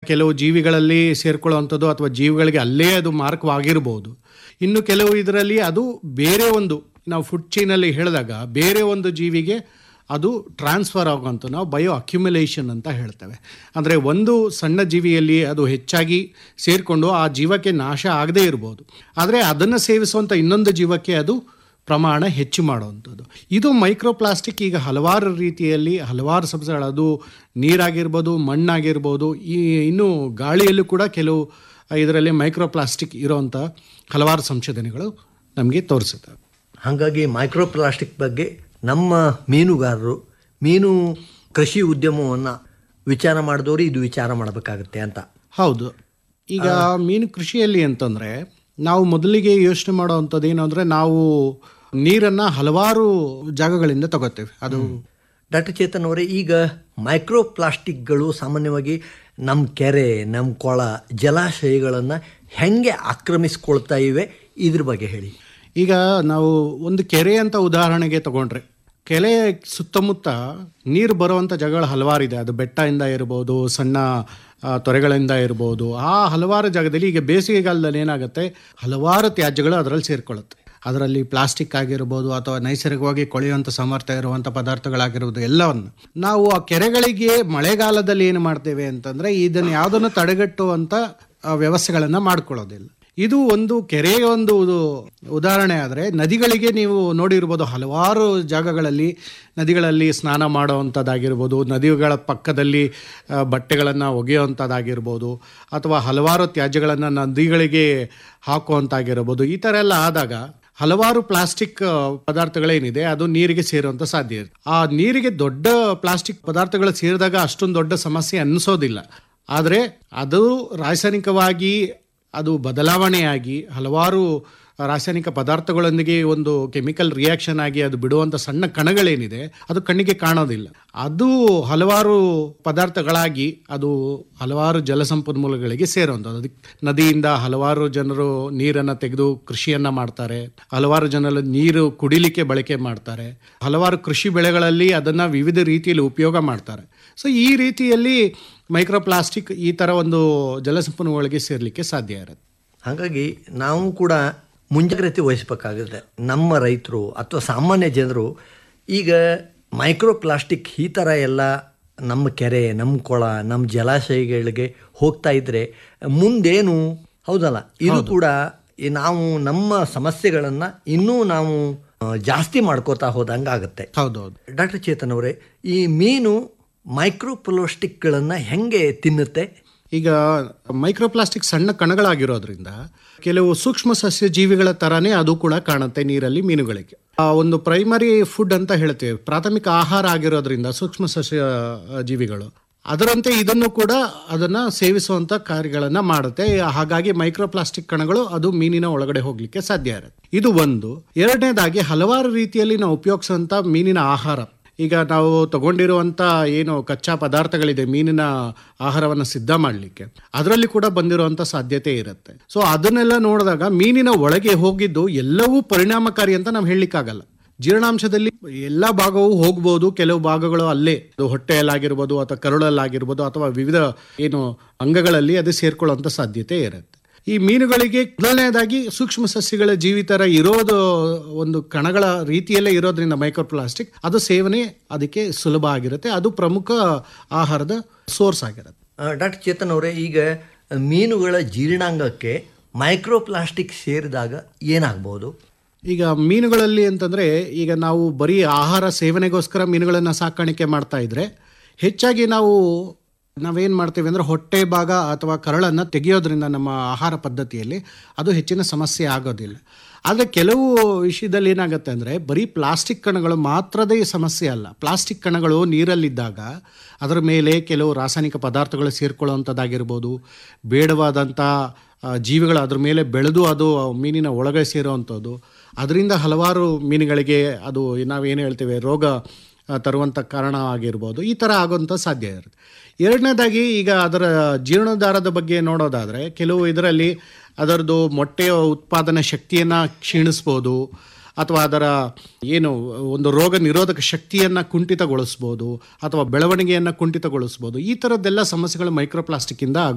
ಕೆಲವು ಜೀವಿಗಳಲ್ಲಿ ಸೇರ್ಕೊಳ್ಳುವಂಥದ್ದು ಅಥವಾ ಜೀವಿಗಳಿಗೆ ಅಲ್ಲೇ ಅದು ಮಾರಕವಾಗಿರ್ಬೋದು ಇನ್ನು ಕೆಲವು ಇದರಲ್ಲಿ ಅದು ಬೇರೆ ಒಂದು ನಾವು ಫುಡ್ ಚೈನಲ್ಲಿ ಹೇಳಿದಾಗ ಬೇರೆ ಒಂದು ಜೀವಿಗೆ ಅದು ಟ್ರಾನ್ಸ್ಫರ್ ಆಗುವಂಥ ನಾವು ಬಯೋ ಅಕ್ಯುಮುಲೇಷನ್ ಅಂತ ಹೇಳ್ತೇವೆ ಅಂದರೆ ಒಂದು ಸಣ್ಣ ಜೀವಿಯಲ್ಲಿ ಅದು ಹೆಚ್ಚಾಗಿ ಸೇರಿಕೊಂಡು ಆ ಜೀವಕ್ಕೆ ನಾಶ ಆಗದೇ ಇರ್ಬೋದು ಆದರೆ ಅದನ್ನು ಸೇವಿಸುವಂಥ ಇನ್ನೊಂದು ಜೀವಕ್ಕೆ ಅದು ಪ್ರಮಾಣ ಹೆಚ್ಚು ಮಾಡುವಂಥದ್ದು ಇದು ಮೈಕ್ರೋಪ್ಲಾಸ್ಟಿಕ್ ಈಗ ಹಲವಾರು ರೀತಿಯಲ್ಲಿ ಹಲವಾರು ಸಂಸ್ಥೆಗಳು ಅದು ನೀರಾಗಿರ್ಬೋದು ಮಣ್ಣಾಗಿರ್ಬೋದು ಈ ಇನ್ನು ಗಾಳಿಯಲ್ಲೂ ಕೂಡ ಕೆಲವು ಇದರಲ್ಲಿ ಮೈಕ್ರೋಪ್ಲಾಸ್ಟಿಕ್ ಇರೋವಂಥ ಹಲವಾರು ಸಂಶೋಧನೆಗಳು ನಮಗೆ ತೋರಿಸುತ್ತವೆ ಹಾಗಾಗಿ ಮೈಕ್ರೋ ಪ್ಲಾಸ್ಟಿಕ್ ಬಗ್ಗೆ ನಮ್ಮ ಮೀನುಗಾರರು ಮೀನು ಕೃಷಿ ಉದ್ಯಮವನ್ನು ವಿಚಾರ ಮಾಡಿದವರು ಇದು ವಿಚಾರ ಮಾಡಬೇಕಾಗತ್ತೆ ಅಂತ ಹೌದು ಈಗ ಮೀನು ಕೃಷಿಯಲ್ಲಿ ಅಂತಂದರೆ ನಾವು ಮೊದಲಿಗೆ ಯೋಚನೆ ಮಾಡೋವಂಥದ್ದು ಏನು ಅಂದರೆ ನಾವು ನೀರನ್ನು ಹಲವಾರು ಜಾಗಗಳಿಂದ ತಗೋತೇವೆ ಅದು ಡಾಕ್ಟರ್ ಚೇತನ್ ಅವರೇ ಈಗ ಮೈಕ್ರೋ ಪ್ಲಾಸ್ಟಿಕ್ಗಳು ಸಾಮಾನ್ಯವಾಗಿ ನಮ್ಮ ಕೆರೆ ನಮ್ಮ ಕೊಳ ಜಲಾಶಯಗಳನ್ನು ಹೆಂಗೆ ಆಕ್ರಮಿಸ್ಕೊಳ್ತಾ ಇವೆ ಇದ್ರ ಬಗ್ಗೆ ಹೇಳಿ ಈಗ ನಾವು ಒಂದು ಕೆರೆ ಅಂತ ಉದಾಹರಣೆಗೆ ತಗೊಂಡ್ರೆ ಕೆರೆ ಸುತ್ತಮುತ್ತ ನೀರು ಬರುವಂಥ ಜಾಗಗಳು ಹಲವಾರಿದೆ ಅದು ಬೆಟ್ಟದಿಂದ ಇರ್ಬೋದು ಸಣ್ಣ ಆ, ತೊರೆಗಳಿಂದ ಇರ್ಬೋದು ಆ ಹಲವಾರು ಜಾಗದಲ್ಲಿ ಈಗ ಬೇಸಿಗೆಗಾಲದಲ್ಲಿ ಏನಾಗುತ್ತೆ ಹಲವಾರು ತ್ಯಾಜ್ಯಗಳು ಅದರಲ್ಲಿ ಸೇರಿಕೊಳ್ಳುತ್ತೆ ಅದರಲ್ಲಿ ಪ್ಲಾಸ್ಟಿಕ್ ಆಗಿರ್ಬೋದು ಅಥವಾ ನೈಸರ್ಗಿಕವಾಗಿ ಕೊಳೆಯುವಂಥ ಸಾಮರ್ಥ್ಯ ಇರುವಂಥ ಪದಾರ್ಥಗಳಾಗಿರ್ಬೋದು ಎಲ್ಲವನ್ನು ನಾವು ಆ ಕೆರೆಗಳಿಗೆ ಮಳೆಗಾಲದಲ್ಲಿ ಏನು ಮಾಡ್ತೇವೆ ಅಂತಂದರೆ ಇದನ್ನು ಯಾವುದನ್ನು ತಡೆಗಟ್ಟುವಂಥ ಆ, ವ್ಯವಸ್ಥೆಗಳನ್ನು ಮಾಡ್ಕೊಳ್ಳೋದಿಲ್ಲ ಇದು ಒಂದು ಕೆರೆಯ ಒಂದು ಉದು- ಉದಾಹರಣೆ ಆದರೆ ನದಿಗಳಿಗೆ ನೀವು ನೋಡಿರ್ಬೋದು ಹಲವಾರು ಜಾಗಗಳಲ್ಲಿ ನದಿಗಳಲ್ಲಿ ಸ್ನಾನ ಮಾಡುವಂಥದ್ದಾಗಿರ್ಬೋದು ನದಿಗಳ ಪಕ್ಕದಲ್ಲಿ ಬಟ್ಟೆಗಳನ್ನು ಒಗೆಯುವಂಥದ್ದಾಗಿರ್ಬೋದು ಅಥವಾ ಹಲವಾರು ತ್ಯಾಜ್ಯಗಳನ್ನು ನದಿಗಳಿಗೆ ಹಾಕುವಂತಾಗಿರ್ಬೋದು ಈ ಥರ ಎಲ್ಲ ಆದಾಗ ಹಲವಾರು ಪ್ಲಾಸ್ಟಿಕ್ ಆ, ಪದಾರ್ಥಗಳೇನಿದೆ ಅದು ನೀರಿಗೆ ಸೇರುವಂಥ ಸಾಧ್ಯ ಇದೆ ಆ ನೀರಿಗೆ ದೊಡ್ಡ ಪ್ಲಾಸ್ಟಿಕ್ ಪದಾರ್ಥಗಳು ಸೇರಿದಾಗ ಅಷ್ಟೊಂದು ದೊಡ್ಡ ಸಮಸ್ಯೆ ಅನ್ನಿಸೋದಿಲ್ಲ ಆದರೆ ಅದು ರಾಸಾಯನಿಕವಾಗಿ ಅದು ಬದಲಾವಣೆಯಾಗಿ ಹಲವಾರು ರಾಸಾಯನಿಕ ಪದಾರ್ಥಗಳೊಂದಿಗೆ ಒಂದು ಕೆಮಿಕಲ್ ರಿಯಾಕ್ಷನ್ ಆಗಿ ಅದು ಬಿಡುವಂಥ ಸಣ್ಣ ಕಣಗಳೇನಿದೆ ಅದು ಕಣ್ಣಿಗೆ ಕಾಣೋದಿಲ್ಲ ಅದು ಹಲವಾರು ಪದಾರ್ಥಗಳಾಗಿ ಅದು ಹಲವಾರು ಜಲಸಂಪನ್ಮೂಲಗಳಿಗೆ ಸೇರುವಂಥದ್ದು ಅದಕ್ಕೆ ನದಿಯಿಂದ ಹಲವಾರು ಜನರು ನೀರನ್ನು ತೆಗೆದು ಕೃಷಿಯನ್ನು ಮಾಡ್ತಾರೆ ಹಲವಾರು ಜನರು ನೀರು ಕುಡಿಲಿಕ್ಕೆ ಬಳಕೆ ಮಾಡ್ತಾರೆ ಹಲವಾರು ಕೃಷಿ ಬೆಳೆಗಳಲ್ಲಿ ಅದನ್ನು ವಿವಿಧ ರೀತಿಯಲ್ಲಿ ಉಪಯೋಗ ಮಾಡ್ತಾರೆ ಸೊ ಈ ರೀತಿಯಲ್ಲಿ ಮೈಕ್ರೋಪ್ಲಾಸ್ಟಿಕ್ ಈ ಥರ ಒಂದು ಜಲಸಂಪನ್ಮೂಲಗಳಿಗೆ ಸೇರಲಿಕ್ಕೆ ಸಾಧ್ಯ ಇರುತ್ತೆ ಹಾಗಾಗಿ ನಾವು ಕೂಡ ಮುಂಜಾಗ್ರತೆ ವಹಿಸಬೇಕಾಗುತ್ತೆ ನಮ್ಮ ರೈತರು ಅಥವಾ ಸಾಮಾನ್ಯ ಜನರು ಈಗ ಮೈಕ್ರೋ ಪ್ಲಾಸ್ಟಿಕ್ ಈ ಥರ ಎಲ್ಲ ನಮ್ಮ ಕೆರೆ ನಮ್ಮ ಕೊಳ ನಮ್ಮ ಜಲಾಶಯಗಳಿಗೆ ಹೋಗ್ತಾ ಇದ್ರೆ ಮುಂದೇನು ಹೌದಲ್ಲ ಇದು ಕೂಡ ಈ ನಾವು ನಮ್ಮ ಸಮಸ್ಯೆಗಳನ್ನು ಇನ್ನೂ ನಾವು ಆ, ಜಾಸ್ತಿ ಮಾಡ್ಕೋತಾ ಹೋದಂಗೆ ಆಗುತ್ತೆ ಹೌದೌದು ಡಾಕ್ಟರ್ ಚೇತನ್ ಅವರೇ ಈ ಮೀನು ಮೈಕ್ರೋ ಪ್ಲಾಸ್ಟಿಕ್ಗಳನ್ನು ಹೆಂಗೆ ತಿನ್ನುತ್ತೆ ಈಗ ಮೈಕ್ರೋಪ್ಲಾಸ್ಟಿಕ್ ಸಣ್ಣ ಕಣಗಳಾಗಿರೋದ್ರಿಂದ ಕೆಲವು ಸೂಕ್ಷ್ಮ ಸಸ್ಯ ಜೀವಿಗಳ ತರಾನೇ ಅದು ಕೂಡ ಕಾಣುತ್ತೆ ನೀರಲ್ಲಿ ಮೀನುಗಳಿಗೆ ಆ ಒಂದು ಪ್ರೈಮರಿ ಫುಡ್ ಅಂತ ಹೇಳ್ತೇವೆ ಪ್ರಾಥಮಿಕ ಆಹಾರ ಆಗಿರೋದ್ರಿಂದ ಸೂಕ್ಷ್ಮ ಸಸ್ಯ ಆ, ಜೀವಿಗಳು ಅದರಂತೆ ಇದನ್ನು ಕೂಡ ಅದನ್ನ ಸೇವಿಸುವಂತ ಕಾರ್ಯಗಳನ್ನ ಮಾಡುತ್ತೆ ಹಾಗಾಗಿ ಮೈಕ್ರೋಪ್ಲಾಸ್ಟಿಕ್ ಕಣಗಳು ಅದು ಮೀನಿನ ಒಳಗಡೆ ಹೋಗ್ಲಿಕ್ಕೆ ಸಾಧ್ಯ ಇರುತ್ತೆ ಇದು ಒಂದು ಎರಡನೇದಾಗಿ ಹಲವಾರು ರೀತಿಯಲ್ಲಿ ನಾವು ಉಪಯೋಗಿಸುವಂತ ಮೀನಿನ ಆಹಾರ ಈಗ ನಾವು ತಗೊಂಡಿರುವಂಥ ಏನು ಕಚ್ಚಾ ಪದಾರ್ಥಗಳಿದೆ ಮೀನಿನ ಆಹಾರವನ್ನು ಸಿದ್ಧ ಮಾಡಲಿಕ್ಕೆ ಅದರಲ್ಲಿ ಕೂಡ ಬಂದಿರುವಂಥ ಸಾಧ್ಯತೆ ಇರುತ್ತೆ ಸೊ ಅದನ್ನೆಲ್ಲ ನೋಡಿದಾಗ ಮೀನಿನ ಒಳಗೆ ಹೋಗಿದ್ದು ಎಲ್ಲವೂ ಪರಿಣಾಮಕಾರಿ ಅಂತ ನಾವು ಹೇಳಲಿಕ್ಕಾಗಲ್ಲ ಜೀರ್ಣಾಂಶದಲ್ಲಿ ಎಲ್ಲ ಭಾಗವೂ ಹೋಗ್ಬೋದು ಕೆಲವು ಭಾಗಗಳು ಅಲ್ಲೇ ಅದು ಹೊಟ್ಟೆಯಲ್ಲಾಗಿರ್ಬೋದು ಅಥವಾ ಕರುಳಲ್ಲಾಗಿರ್ಬೋದು ಅಥವಾ ವಿವಿಧ ಏನು ಅಂಗಗಳಲ್ಲಿ ಅದು ಸೇರ್ಕೊಳ್ಳುವಂಥ ಸಾಧ್ಯತೆ ಇರುತ್ತೆ ಈ ಮೀನುಗಳಿಗೆ ಮೊದಲನೇದಾಗಿ ಸೂಕ್ಷ್ಮ ಸಸ್ಯಗಳ ಜೀವಿತರ ಇರೋದು ಒಂದು ಕಣಗಳ ರೀತಿಯಲ್ಲೇ ಇರೋದ್ರಿಂದ ಮೈಕ್ರೋಪ್ಲಾಸ್ಟಿಕ್ ಅದು ಸೇವನೆ ಅದಕ್ಕೆ ಸುಲಭ ಆಗಿರುತ್ತೆ ಅದು ಪ್ರಮುಖ ಆಹಾರದ ಸೋರ್ಸ್ ಆಗಿರುತ್ತೆ ಡಾಕ್ಟರ್ ಚೇತನ್ ಅವರೇ ಈಗ ಮೀನುಗಳ ಜೀರ್ಣಾಂಗಕ್ಕೆ ಮೈಕ್ರೋ ಪ್ಲಾಸ್ಟಿಕ್ ಸೇರಿದಾಗ ಏನಾಗ್ಬೋದು ಈಗ ಮೀನುಗಳಲ್ಲಿ ಅಂತಂದರೆ ಈಗ ನಾವು ಬರೀ ಆಹಾರ ಸೇವನೆಗೋಸ್ಕರ ಮೀನುಗಳನ್ನು ಸಾಕಾಣಿಕೆ ಮಾಡ್ತಾ ಇದ್ರೆ ಹೆಚ್ಚಾಗಿ ನಾವು ನಾವೇನು ಮಾಡ್ತೀವಿ ಅಂದರೆ ಹೊಟ್ಟೆ ಭಾಗ ಅಥವಾ ಕರಳನ್ನು ತೆಗೆಯೋದ್ರಿಂದ ನಮ್ಮ ಆಹಾರ ಪದ್ಧತಿಯಲ್ಲಿ ಅದು ಹೆಚ್ಚಿನ ಸಮಸ್ಯೆ ಆಗೋದಿಲ್ಲ ಆದರೆ ಕೆಲವು ವಿಷಯದಲ್ಲಿ ಏನಾಗುತ್ತೆ ಅಂದರೆ ಬರೀ ಪ್ಲಾಸ್ಟಿಕ್ ಕಣಗಳು ಮಾತ್ರದೇ ಸಮಸ್ಯೆ ಅಲ್ಲ ಪ್ಲಾಸ್ಟಿಕ್ ಕಣಗಳು ನೀರಲ್ಲಿದ್ದಾಗ ಅದರ ಮೇಲೆ ಕೆಲವು ರಾಸಾಯನಿಕ ಪದಾರ್ಥಗಳು ಸೇರ್ಕೊಳ್ಳುವಂಥದ್ದಾಗಿರ್ಬೋದು ಬೇಡವಾದಂಥ ಆ, ಜೀವಿಗಳು ಅದ್ರ ಮೇಲೆ ಬೆಳೆದು ಅದು ಮೀನಿನ ಒಳಗೆ ಸೇರುವಂಥದ್ದು ಅದರಿಂದ ಹಲವಾರು ಮೀನುಗಳಿಗೆ ಅದು ನಾವೇನು ಹೇಳ್ತೇವೆ ರೋಗ ಆ, ತರುವಂಥ ಕಾರಣ ಆಗಿರ್ಬೋದು ಈ ಥರ ಆಗುವಂಥ ಸಾಧ್ಯ ಇರುತ್ತೆ ಎರಡನೇದಾಗಿ ಈಗ ಅದರ ಜೀರ್ಣೋದ್ಧಾರದ ಬಗ್ಗೆ ನೋಡೋದಾದರೆ ಕೆಲವು ಇದರಲ್ಲಿ ಅದರದ್ದು ಮೊಟ್ಟೆಯ ಉತ್ಪಾದನಾ ಶಕ್ತಿಯನ್ನು ಕ್ಷೀಣಿಸ್ಬೋದು ಅಥವಾ ಅದರ ಏನು ಒಂದು ರೋಗ ನಿರೋಧಕ ಶಕ್ತಿಯನ್ನು ಕುಂಠಿತಗೊಳಿಸ್ಬೋದು ಅಥವಾ ಬೆಳವಣಿಗೆಯನ್ನು ಕುಂಠಿತಗೊಳಿಸ್ಬೋದು ಈ ಥರದ್ದೆಲ್ಲ ಸಮಸ್ಯೆಗಳು ಮೈಕ್ರೋಪ್ಲಾಸ್ಟಿಕ್ಕಿಂದ